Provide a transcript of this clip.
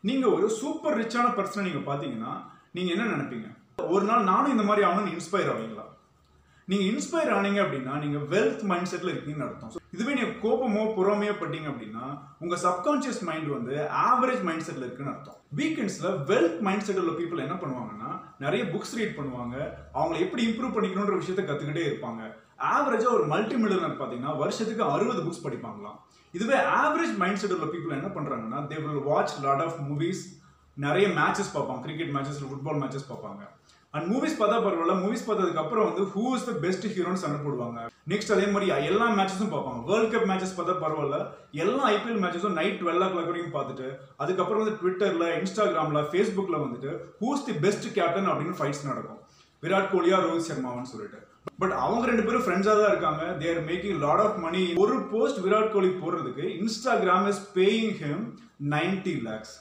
நீங்க ஒரு சூப்பர் ரிச்சான பர்சனை நீங்க பாத்தீங்கன்னா நீங்க என்ன நினைப்பீங்க ஒரு நாள் நானும் இந்த மாதிரி ஆகணும்னு இன்ஸ்பயர் ஆவீங்களா நீங்க இன்ஸ்பயர் ஆனீங்க அப்படின்னா நீங்க வெல்த் மைண்ட் செட்ல இருக்கீங்கன்னு அர்த்தம் So, இதுவே நீங்க கோபமோ பொறாமையோ பட்டீங்க அப்படின்னா உங்க சப்கான்சியஸ் மைண்ட் வந்து ஆவரேஜ் மைண்ட் செட்ல இருக்குன்னு அர்த்தம் வீக்கெண்ட்ஸ்ல வெல்த் மைண்ட் செட் உள்ள பீப்புள் என்ன பண்ணுவாங்கன்னா நிறைய புக்ஸ் ரீட் பண்ணுவாங்க அவங்கள எப்படி இம்ப்ரூவ் பண்ணிக்கணுன்ற விஷயத்த கத்துக்கிட்டே இருப்பாங்க ஆவரேஜா ஒரு மல்டி மில்லியனர் பாத்தீங்கன்னா வருஷத்துக்கு அறுபது புக்ஸ் படிப்பாங்களாம் இதுவே ஆவரேஜ் மைண்ட் செட் உள்ள பீப்புள் என்ன பண்றாங்கன்னா they will watch lot of movies நிறைய மேட்சஸ் பார்ப்பாங்க கிரிக்கெட் மேட்சஸ் ஃபுட்பால் மேட்சஸ் பார்ப்பாங்க அண்ட் மூவிஸ் பார்த்தா பரவாயில்ல மூவிஸ் பார்த்ததுக்கு அப்புறம் வந்து ஹூ இஸ் த பெஸ்ட் ஹீரோன்னு சண்டை போடுவாங்க நெக்ஸ்ட் அதே மாதிரி எல்லா மேட்சஸும் பார்ப்பாங்க வேர்ல்ட் கப் மேட்சஸ் பார்த்தா பரவாயில்ல எல்லா ஐபிஎல் மேட்சஸும் நைட் டுவெல் ஓ கிளாக் வரைக்கும் பார்த்துட்டு அதுக்கப்புறம் வந்து ட்விட்டர்ல இன்ஸ்டாகிராம்ல ஃபேஸ்புக்ல வந்துட்டு ஹூஸ் தி பெஸ்ட் கேப்டன் அப்படின்னு ஃபைட்ஸ் நடக்கும் விராட் கோலியா ரோஹித் சர்மாவான்னு சொல்லிட்டு பட் அவங்க ரெண்டு பேரும் ஃப்ரெண்ட்ஸாக தான் இருக்காங்க they're making lot of money ஒரு போஸ்ட் விராட் கோலி போடுறதுக்கு Instagram is paying him ninety lakhs